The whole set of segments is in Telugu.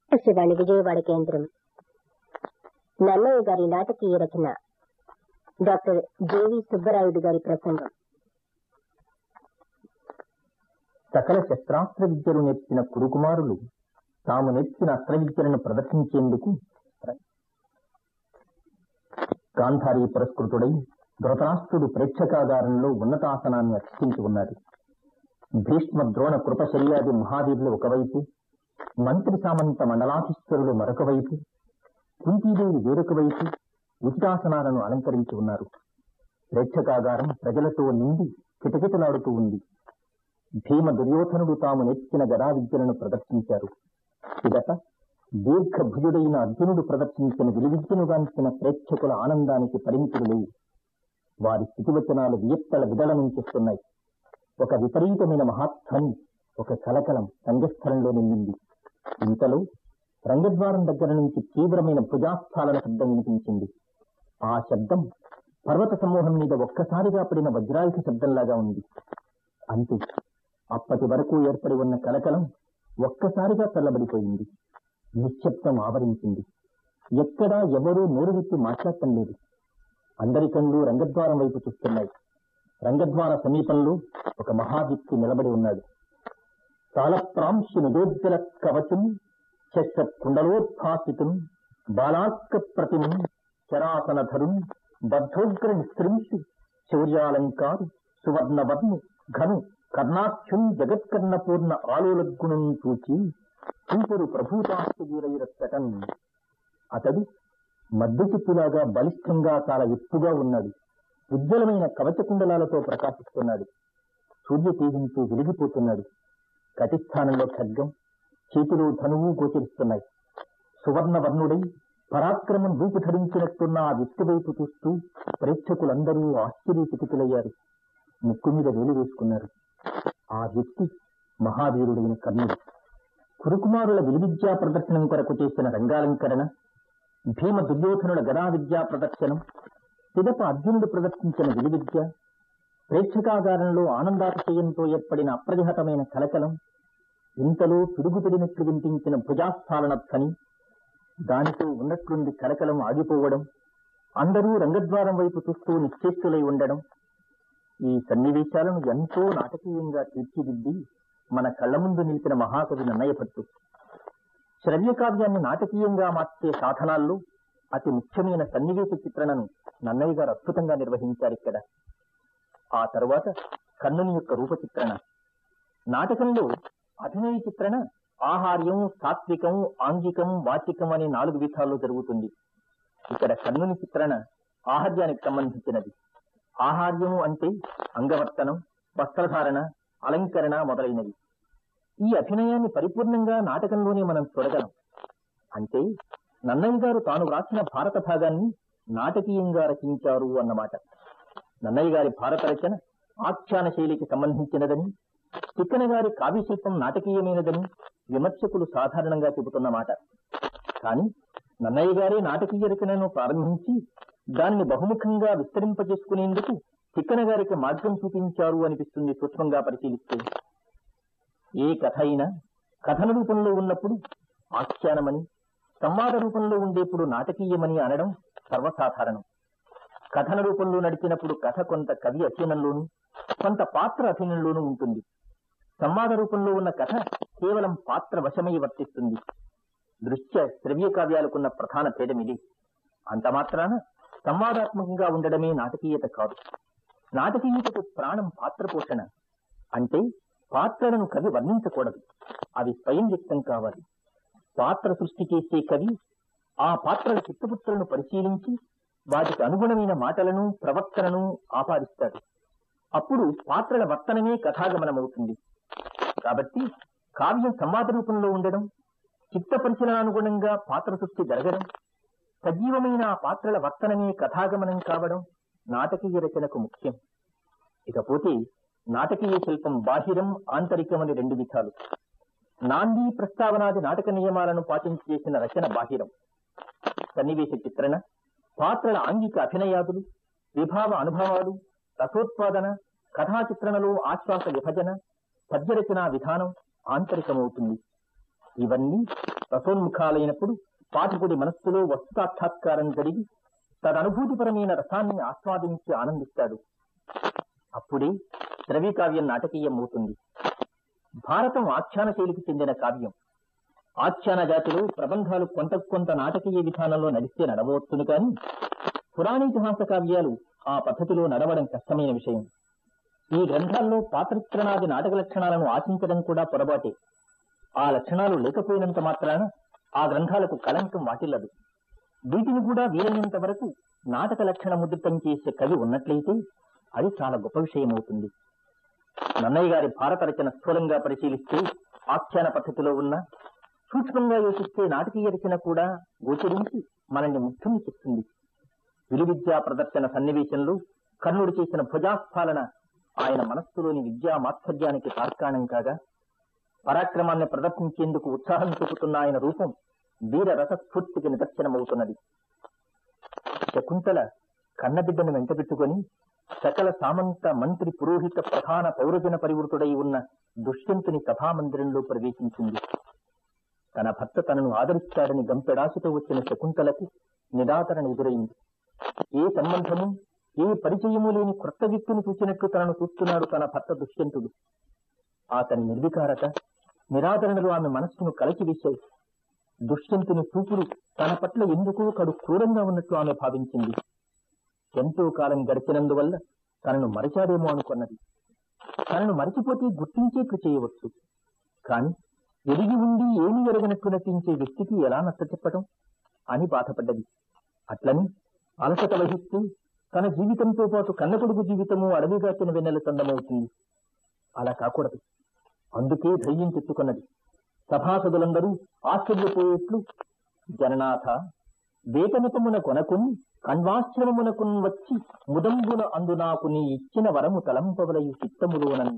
ఆకాశవాణి విజయవాడ కేంద్రం నన్నయ్య గారి నాటకీయ రచన డాక్టర్ జేవి సుబ్బరాయుడు గారి ప్రసంగం సకల శస్త్రాస్త్ర విద్యలు నేర్చిన కురుకుమారులు తాము నేర్చిన అస్త్ర విద్యలను ప్రదర్శించేందుకు గాంధారీ పురస్కృతుడై ధృతరాష్ట్రుడు ప్రేక్షకాగారంలో ఉన్నతాసనాన్ని అర్చించి ఉన్నాడు భీష్మ ద్రోణ కృపశల్యాది మహావీరులు ఒకవైపు మంత్రి సామంత మండలాధీశ్వరులు మరొక వైపు కుంతీదేవి వేరొక వైపు ఉచితాసనాలను అలంకరించి ఉన్నారు ప్రేక్షకాగారం ప్రజలతో నిండి కిటకిటలాడుతూ ఉంది భీమ దుర్యోధనుడు తాము నెచ్చిన గదా విద్యలను ప్రదర్శించారు పిదట దీర్ఘభుజుడైన అర్జునుడు ప్రదర్శించిన విలువిద్యను గాంచిన ప్రేక్షకుల ఆనందానికి పరిమితులు లేవు వారి స్థితివచనాలు వియత్తల విదళనించిస్తున్నాయి ఒక విపరీతమైన మహాత్మని ఒక కలకలం రంగస్థలంలో నిండింది ఇంతలో రంగద్వారం దగ్గర నుంచి తీవ్రమైన భుజాస్థాలన శబ్దం వినిపించింది ఆ శబ్దం పర్వత సమూహం మీద ఒక్కసారిగా పడిన వజ్రాయుధ శబ్దంలాగా ఉంది అంతే అప్పటి వరకు ఏర్పడి ఉన్న కలకలం ఒక్కసారిగా చల్లబడిపోయింది నిశ్శబ్దం ఆవరించింది ఎక్కడా ఎవరూ నోరు విప్పి మాట్లాడటం లేదు అందరి కళ్ళు రంగద్వారం వైపు చూస్తున్నాయి రంగద్వార సమీపంలో ఒక మహావ్యక్తి నిలబడి ఉన్నాడు తాళప్రాంశి నిజోజ్జల కవచం శస్త్ర కుండలోత్థాసితం బాలాస్క ప్రతిమ చరాసనధరుం బద్ధోగ్ర నిస్త్రింశు శౌర్యాలంకారు సువర్ణవర్ణు ఘను కర్ణాఖ్యం జగత్కర్ణపూర్ణ ఆలోలగుణం చూచి చూపరు ప్రభూతాస్తువీరైరట్టటం అతడు మద్దు చిప్పులాగా బలిష్టంగా చాలా ఎత్తుగా ఉన్నాడు ఉజ్వలమైన కవచ కుండలాలతో ప్రకాశిస్తున్నాడు సూర్య తేజంతో వెలిగిపోతున్నాడు కటిస్థానంలో ఖడ్గం చేతిలో ధనువు గోచరిస్తున్నాయి సువర్ణ వర్ణుడై పరాక్రమం రూపు ధరించినట్టున్న ఆ వ్యక్తి వైపు చూస్తూ ప్రేక్షకులందరూ ఆశ్చర్యచకితులయ్యారు ముక్కు మీద వేలు వేసుకున్నారు ఆ వ్యక్తి మహావీరుడైన కర్ణుడు కురుకుమారుల విలువిద్యా ప్రదర్శనం కొరకు చేసిన రంగాలంకరణ భీమ దుర్యోధనుల గదా విద్యా ప్రదర్శనం పిదప అర్జునుడు ప్రదర్శించిన విలువిద్య ప్రేక్షకాగారంలో ఆనందాతిశయంతో ఏర్పడిన అప్రతిహతమైన కలకలం ఇంతలో పిడుగుపడినట్లు వినిపించిన భుజాస్థాలన ధ్వని దానితో ఉన్నట్లుండి కలకలం ఆగిపోవడం అందరూ రంగద్వారం వైపు చూస్తూ నిశ్చేష్టులై ఉండడం ఈ సన్నివేశాలను ఎంతో నాటకీయంగా తీర్చిదిద్ది మన కళ్ళ ముందు నిలిపిన మహాకవి నన్నయ్య భట్టు శ్రవ్య కావ్యాన్ని నాటకీయంగా మార్చే సాధనాల్లో అతి ముఖ్యమైన సన్నివేశ చిత్రణను నన్నయ్య గారు అద్భుతంగా నిర్వహించారు ఇక్కడ ఆ తరువాత కన్నుని యొక్క రూప చిత్రణ నాటకంలో అభినయ చిత్రణ ఆహార్యం సాత్వికం ఆంగికం వాచికం అనే నాలుగు విధాల్లో జరుగుతుంది ఇక్కడ కన్నుని చిత్రణ ఆహార్యానికి సంబంధించినది ఆహార్యం అంటే అంగవర్తనం వస్త్రధారణ అలంకరణ మొదలైనవి ఈ అభినయాన్ని పరిపూర్ణంగా నాటకంలోనే మనం చూడగలం అంటే నన్నయ్య గారు తాను వ్రాసిన భారత భాగాన్ని నాటకీయంగా రచించారు అన్నమాట నన్నయ్య గారి భారత రచన ఆఖ్యాన శైలికి సంబంధించినదని తిక్కన గారి కావ్యశిల్పం నాటకీయమైనదని విమర్శకులు సాధారణంగా చెబుతున్న మాట కానీ నన్నయ్య గారే నాటకీయ రచనను ప్రారంభించి దానిని బహుముఖంగా విస్తరింపజేసుకునేందుకు తిక్కన గారికి మార్గం చూపించారు అనిపిస్తుంది సూక్ష్మంగా పరిశీలిస్తే ఏ కథ అయినా కథన రూపంలో ఉన్నప్పుడు ఆఖ్యానమని సంవాద రూపంలో ఉండేప్పుడు నాటకీయమని అనడం సర్వసాధారణం కథన రూపంలో నడిచినప్పుడు కథ కొంత కవి అధీనంలోనూ కొంత పాత్ర అధీనంలోనూ ఉంటుంది సంవాద రూపంలో ఉన్న కథ కేవలం పాత్ర వశమై వర్తిస్తుంది దృశ్య శ్రవ్య కావ్యాలకున్న ప్రధాన భేదమిది అంత మాత్రాన సంవాదాత్మకంగా ఉండడమే నాటకీయత కాదు నాటకీయతకు ప్రాణం పాత్ర పోషణ అంటే పాత్రలను కవి వర్ణించకూడదు అవి స్వయం వ్యక్తం కావాలి పాత్ర సృష్టి చేసే కవి ఆ పాత్రల చిత్తపుత్రులను పరిశీలించి వాటికి అనుగుణమైన మాటలను ప్రవర్తనను ఆపాదిస్తాడు అప్పుడు పాత్రల వర్తనమే కథాగమనమవుతుంది కాబట్టి కావ్యం సంవాద రూపంలో ఉండడం చిత్త పరిశీలనానుగుణంగా పాత్ర సృష్టి జరగడం సజీవమైన ఆ పాత్రల వర్తనమే కథాగమనం కావడం నాటకీయ రచనకు ముఖ్యం ఇకపోతే నాటకీయ శిల్పం బాహిరం ఆంతరికం అని రెండు విధాలు నాంది ప్రస్తావనాది నాటక నియమాలను పాటించి చేసిన రచన బాహిరం సన్నివేశ చిత్రణ పాత్రల ఆంగిక అభినయాదులు విభావ అనుభవాలు రసోత్పాదన కథా చిత్రణలో ఆశ్వాస విభజన పద్యరచనా విధానం ఆంతరికమవుతుంది ఇవన్నీ రసోన్ముఖాలైనప్పుడు పాఠకుడి మనస్సులో వస్తు సాక్షాత్కారం జరిగి తదనుభూతిపరమైన రసాన్ని ఆస్వాదించి ఆనందిస్తాడు అప్పుడే ద్రవ్యకావ్యం నాటకీయం అవుతుంది భారతం ఆఖ్యాన శైలికి చెందిన కావ్యం ఆఖ్యాన జాతిలో ప్రబంధాలు కొంత కొంత నాటకీయ విధానంలో నడిస్తే నడవచ్చును కానీ పురాణితిహాస కావ్యాలు ఆ పద్ధతిలో నడవడం కష్టమైన విషయం ఈ గ్రంథాల్లో పాత్రత్రణాది నాటక లక్షణాలను ఆశించడం కూడా పొరపాటే ఆ లక్షణాలు లేకపోయినంత మాత్రాన ఆ గ్రంథాలకు కళంకం వాటిల్లదు వీటిని కూడా వీలైనంత వరకు నాటక లక్షణ ముద్రితం చేసే కవి ఉన్నట్లయితే అది చాలా గొప్ప విషయం అవుతుంది నన్నయ్య గారి భారత రచన స్థూలంగా పరిశీలిస్తే ఆఖ్యాన పద్ధతిలో ఉన్న సూక్ష్మంగా యోచిస్తే నాటకీయ రచన కూడా గోచరించి మనల్ని ముఖ్యం చెప్తుంది విలువిద్యా ప్రదర్శన సన్నివేశంలో కర్ణుడు చేసిన భుజాస్ఫాలన ఆయన మనస్సులోని విద్యా మాత్సర్యానికి తార్కాణం కాగా పరాక్రమాన్ని ప్రదర్శించేందుకు ఉత్సాహం చూపుతున్న ఆయన రూపం వీర రసస్ఫూర్తికి నిదర్శనమవుతున్నది శకుంతల కన్నబిడ్డను వెంటబెట్టుకొని సకల సామంత మంత్రి పురోహిత ప్రధాన పౌరజన పరివృతుడై ఉన్న దుష్యంతుని సభామందిరంలో ప్రవేశించింది తన భర్త తనను ఆదరిస్తాడని గంపెడాశతో వచ్చిన శకుంతలకు నిరాదరణ ఎదురైంది ఏ సంబంధము ఏ పరిచయము లేని క్రొత్త వ్యక్తిని చూసినట్లు తనను చూస్తున్నాడు తన భర్త దుష్యంతుడు అతని నిర్వికారత నిరాదరణలు ఆమె మనస్సును కలచివేశాయి దుష్యంతుని చూపులు తన పట్ల ఎందుకో కడు క్రూరంగా ఉన్నట్లు ఆమె భావించింది ఎంతో కాలం గడిచినందువల్ల తనను మరచాడేమో అనుకున్నది తనను మరచిపోతే గుర్తించేట్లు చేయవచ్చు కాని ఎరిగి ఉండి ఏమి ఎరగనట్లు నటించే వ్యక్తికి ఎలా నచ్చ చెప్పటం అని బాధపడ్డది అట్లని అలసట వహిస్తూ తన జీవితంతో పాటు కన్నకొడుకు జీవితము అడవిగాచిన వెన్నెల చందమవుతుంది అలా కాకూడదు అందుకే ధైర్యం తెచ్చుకున్నది సభాసదులందరూ ఆశ్చర్యపోయేట్లు జననాథ వేతనతమున కొనకుని కణ్వాశ్రమమునకున్ వచ్చి ముదంబున అందు నాకు నీ ఇచ్చిన వరము తలంపవలయు చిత్తములోనని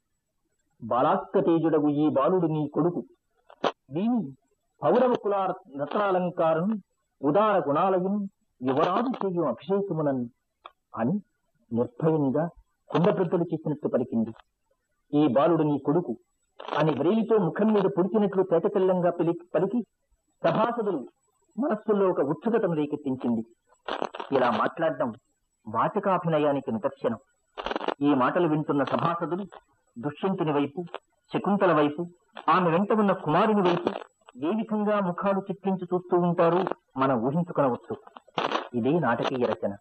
బాలాస్కతేజుడగు ఈ బాలుడు నీ కొడుకు దీని పౌరవ కులార రత్నాలంకారం ఉదార గుణాలయం యువరాజు చేయు అభిషేకమునన్ అని నిర్భయంగా కుండప్రద్దలు చేసినట్టు పలికింది ఈ బాలుడు నీ కొడుకు అని వ్రేలితో ముఖం మీద పొడిచినట్లు తేటతెల్లంగా పిలి పలికి సభాసదులు మనస్సుల్లో ఒక ఉత్సుకతను రేకెత్తించింది ఇలా మాట్లాడడం వాచకాభినయానికి నిదర్శనం ఈ మాటలు వింటున్న సభాసదులు దుష్యంతుని వైపు శకుంతల వైపు ఆమె వెంట ఉన్న కుమారుని వైపు ఏ విధంగా ముఖాలు చిట్లించి చూస్తూ ఉంటారో మనం ఊహించుకొనవచ్చు ఇదే నాటకీయ రచన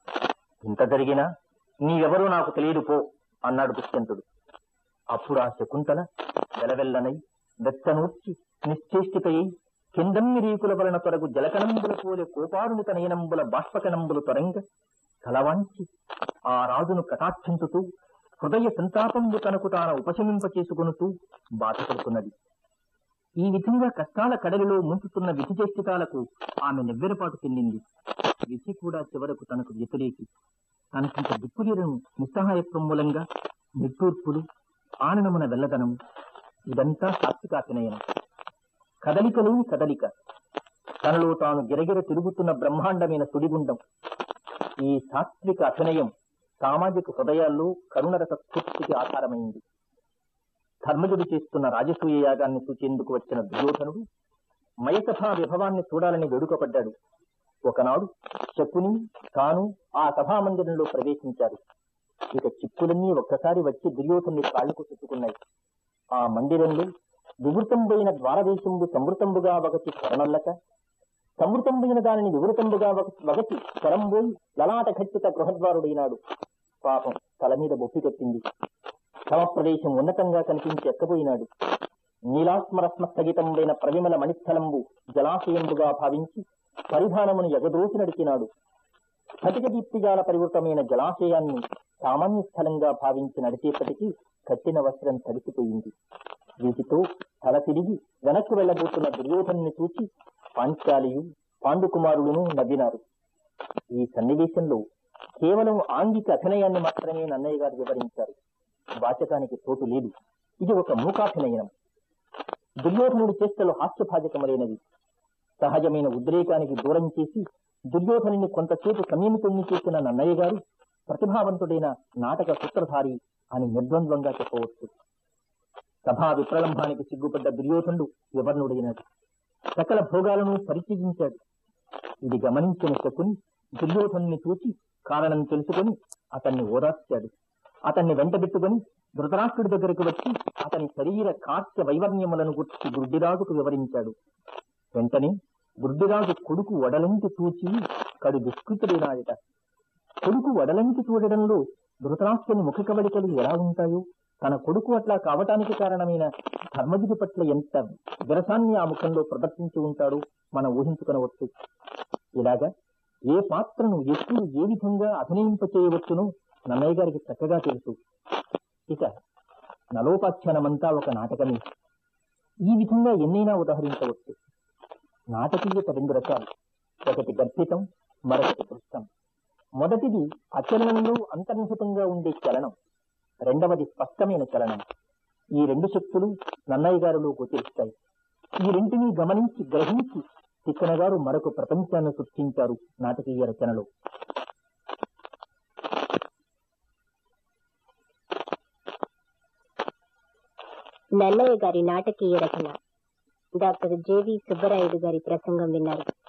ఇంత జరిగినా నీవెవరో నాకు తెలియదు పో అన్నాడు దుష్యంతుడు అప్పుడు ఆ శకుంతల వెలవెల్లనై వెచ్చనూర్చి నిశ్చేష్టితయై కిందమ్మి రీకుల వలన తొరగు జలకణంబుల పోలే కోపారుని తనయనంబుల బాష్పకణంబులు తొరంగ కలవాంచి ఆ రాజును కటాక్షించుతూ హృదయ సంతాపంబు తనకు తాన ఉపశమింప చేసుకొనుతూ బాధపడుతున్నది ఈ విధంగా కష్టాల కడలిలో ముంచుతున్న విధిచేష్టితాలకు ఆమె నివ్వెరపాటు చెందింది విధి కూడా చివరకు తనకు వ్యతిరేకి తనకింత దిక్కులీరను నిస్సహాయత్వం మూలంగా నిట్టూర్పులు ఆనందమున వెల్లదనం ఇదంతా సాత్వికాభినయనం కదలిక లేని కదలిక తనలో తాను గిరగిర తిరుగుతున్న బ్రహ్మాండమైన సుడిగుండం ఈ సాత్విక అభినయం సామాజిక హృదయాల్లో కరుణరస స్ఫూర్తికి ఆధారమైంది ధర్మజుడు చేస్తున్న రాజసూయ యాగాన్ని సూచేందుకు వచ్చిన దుర్యోధనుడు మయసభా విభవాన్ని చూడాలని వేడుకపడ్డాడు ఒకనాడు శకుని తాను ఆ సభామందిరంలో ప్రవేశించారు ఇక చిక్కులన్నీ ఒక్కసారి వచ్చి దుర్యోధనుని కాళ్లకు చుట్టుకున్నాయి ఆ మందిరంలో వివృతంబైన ద్వారదేశంబు సమృతంబుగా ఒకటి స్వరణల్లక సమృతంబైన దానిని వివృతంబుగా ఒక- ఒకటి స్వరంబోయి లలాట ఖచ్చిత గృహద్వారుడైనాడు పాపం తల మీద బొప్పి కట్టింది శవ ప్రదేశం ఉన్నతంగా కనిపించి ఎక్కబోయినాడు నీలాస్మరస్మ స్థగితంబైన ప్రవిమల మణిస్థలంబు జలాశయంబుగా భావించి పరిధానమును ఎగదోసి నడిచినాడు స్ఫటిక దీప్తిజాల పరివృతమైన జలాశయాన్ని సామాన్య స్థలంగా భావించి నడిచేపటికి కట్టిన వస్త్రం తడిసిపోయింది వీటితో తల తిరిగి వెనక్కి వెళ్లబోతున్న దుర్యోధనుని చూచి పాంచాలియు పాండుకుమారుడును నవ్వినారు ఈ సన్నివేశంలో కేవలం ఆంగిక అభినయాన్ని మాత్రమే నన్నయ్య గారు వివరించారు వాచకానికి తోటు లేదు ఇది ఒక మూకాభినయనం దుర్యోధనుడి చేష్టలు హాస్యభాజకములైనవి సహజమైన ఉద్రేకానికి దూరం చేసి దుర్యోధనుని కొంతసేపు సంయమితుణ్ణి చేసిన నన్నయ్య గారు ప్రతిభావంతుడైన నాటక సూత్రధారి అని నిర్ద్వంద్వంగా చెప్పవచ్చు సభా విప్రలంభానికి సిగ్గుపడ్డ దుర్యోధనుడు వివర్ణుడైనాడు సకల భోగాలను పరిత్యజించాడు ఇది గమనించిన శకుని దుర్యోధను చూచి కారణం తెలుసుకొని అతన్ని ఓదార్చాడు అతన్ని వెంటబెట్టుకొని ధృతరాష్ట్రుడి దగ్గరకు వచ్చి అతని శరీర కాస్య వైవర్ణ్యములను గుర్చి గుడ్డిరాజుకు వివరించాడు వెంటనే గుడ్డిరాజు కొడుకు వడలంటి చూచి కడు దుష్కృతుడైనాడట కొడుకు వడలంటి చూడడంలో ధృతరాష్ట్రుని ముఖ కవళికలు ఎలా ఉంటాయో తన కొడుకు అట్లా కావటానికి కారణమైన ధర్మజుడి పట్ల ఎంత విరసాన్ని ఆ ముఖంలో ప్రదర్శించి ఉంటాడో మనం ఊహించుకొనవచ్చు ఇలాగా ఏ పాత్రను ఎప్పుడు ఏ విధంగా అభినయింప చేయవచ్చునో నన్నయ్య గారికి చక్కగా తెలుసు ఇక నలోపాఖ్యానమంతా ఒక నాటకమే ఈ విధంగా ఎన్నైనా ఉదహరించవచ్చు నాటకీయత రెండు రకాలు ఒకటి గర్భితం మరొకటి కృష్టం మొదటిది అచలనంలో అంతర్నిహితంగా ఉండే చలనం రెండవది స్పష్టమైన చలనం ఈ రెండు శక్తులు నన్నయ్య గారిలో గోచరిస్తాయి ఈ రెంటిని గమనించి గ్రహించి తిక్కన గారు మరొక ప్రపంచాన్ని సృష్టించారు నాటకీయ రచనలో నన్నయ్య గారి నాటకీయ రచన డాక్టర్ జేవి సుబ్బరాయుడు గారి ప్రసంగం విన్నారు